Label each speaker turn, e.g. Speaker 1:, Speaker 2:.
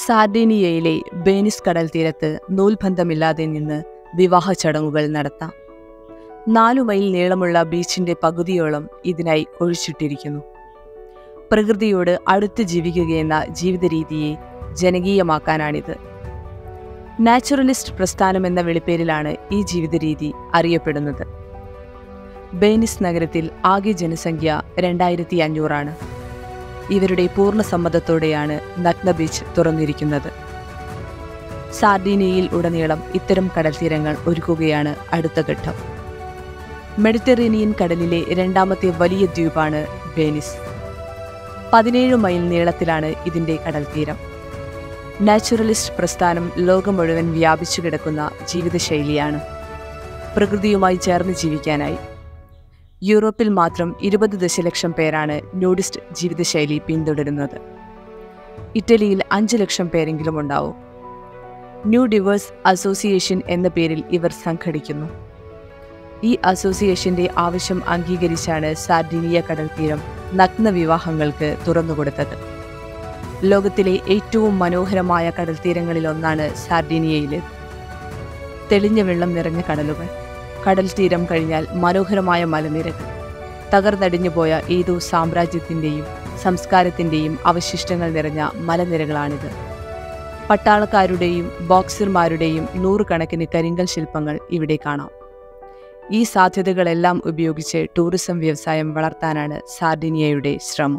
Speaker 1: സാർഡീനിയയിലെ ബേനിസ് കടൽ തീരത്ത് നൂൽബന്ധമില്ലാതെ നിന്ന് വിവാഹ ചടങ്ങുകൾ നടത്താം നാലു മൈൽ നീളമുള്ള ബീച്ചിന്റെ പകുതിയോളം ഇതിനായി ഒഴിച്ചിട്ടിരിക്കുന്നു പ്രകൃതിയോട് അടുത്ത് ജീവിക്കുകയെന്ന ജീവിത രീതിയെ ജനകീയമാക്കാനാണിത് നാച്ചുറലിസ്റ്റ് പ്രസ്ഥാനം എന്ന വിളിപ്പേരിലാണ് ഈ ജീവിത രീതി അറിയപ്പെടുന്നത് ബേനിസ് നഗരത്തിൽ ആകെ ജനസംഖ്യ രണ്ടായിരത്തി അഞ്ഞൂറാണ് ഇവരുടെ പൂർണ്ണ സമ്മതത്തോടെയാണ് നഗ്ന ബീച്ച് തുറന്നിരിക്കുന്നത് സാർഡീനിയയിൽ ഉടനീളം ഇത്തരം കടൽത്തീരങ്ങൾ ഒരുക്കുകയാണ് അടുത്ത ഘട്ടം മെഡിറ്ററേനിയൻ കടലിലെ രണ്ടാമത്തെ വലിയ ദ്വീപാണ് ബേനിസ് പതിനേഴ് മൈൽ നീളത്തിലാണ് ഇതിന്റെ കടൽത്തീരം നാച്ചുറലിസ്റ്റ് പ്രസ്ഥാനം ലോകം മുഴുവൻ വ്യാപിച്ചു കിടക്കുന്ന ജീവിതശൈലിയാണ് പ്രകൃതിയുമായി ചേർന്ന് ജീവിക്കാനായി യൂറോപ്പിൽ മാത്രം ഇരുപത് ദശലക്ഷം പേരാണ് നൂഡിസ്റ്റ് ജീവിതശൈലി പിന്തുടരുന്നത് ഇറ്റലിയിൽ അഞ്ച് ലക്ഷം പേരെങ്കിലും ഉണ്ടാവും ന്യൂ ഡിവേഴ്സ് അസോസിയേഷൻ എന്ന പേരിൽ ഇവർ സംഘടിക്കുന്നു ഈ അസോസിയേഷന്റെ ആവശ്യം അംഗീകരിച്ചാണ് സാർഡിനിയ കടൽത്തീരം നഗ്ന വിവാഹങ്ങൾക്ക് തുറന്നുകൊടുത്തത് ലോകത്തിലെ ഏറ്റവും മനോഹരമായ കടൽത്തീരങ്ങളിലൊന്നാണ് സാർഡിനിയയിലെ തെളിഞ്ഞ വെള്ളം നിറഞ്ഞ കടലുകൾ കടൽ തീരം കഴിഞ്ഞാൽ മനോഹരമായ മലനിരകൾ തകർന്നടിഞ്ഞുപോയ ഏതോ സാമ്രാജ്യത്തിൻ്റെയും സംസ്കാരത്തിൻ്റെയും അവശിഷ്ടങ്ങൾ നിറഞ്ഞ മലനിരകളാണിത് പട്ടാളക്കാരുടെയും ബോക്സർമാരുടെയും നൂറുകണക്കിന് കരിങ്കൽ ശില്പങ്ങൾ ഇവിടെ കാണാം ഈ സാധ്യതകളെല്ലാം ഉപയോഗിച്ച് ടൂറിസം വ്യവസായം വളർത്താനാണ് സാർഡിനിയയുടെ ശ്രമം